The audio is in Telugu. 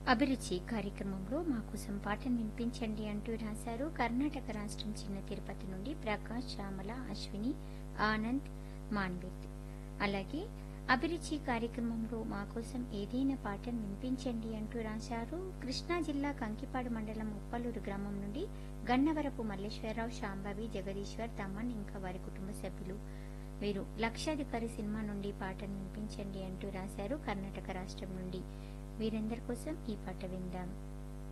అభిరుచి కార్యక్రమంలో మా కోసం పాటను వినిపించండి అంటూ రాశారు కర్ణాటక రాష్ట్రం చిన్న తిరుపతి నుండి ప్రకాష్ శ్యామల అశ్విని ఆనంద్ మాన్విత్ అలాగే అభిరుచి కార్యక్రమంలో మా కోసం ఏదైనా పాటను వినిపించండి అంటూ రాశారు కృష్ణా జిల్లా కంకిపాడు మండలం ఉప్పలూరు గ్రామం నుండి గన్నవరపు మల్లేశ్వరరావు శాంభవి జగదీశ్వర్ తమ్మన్ ఇంకా వారి కుటుంబ సభ్యులు వీరు లక్షాధికారి సినిమా నుండి పాటను వినిపించండి అంటూ రాశారు కర్ణాటక రాష్ట్రం నుండి వీరందరి కోసం ఈ పాట విందాం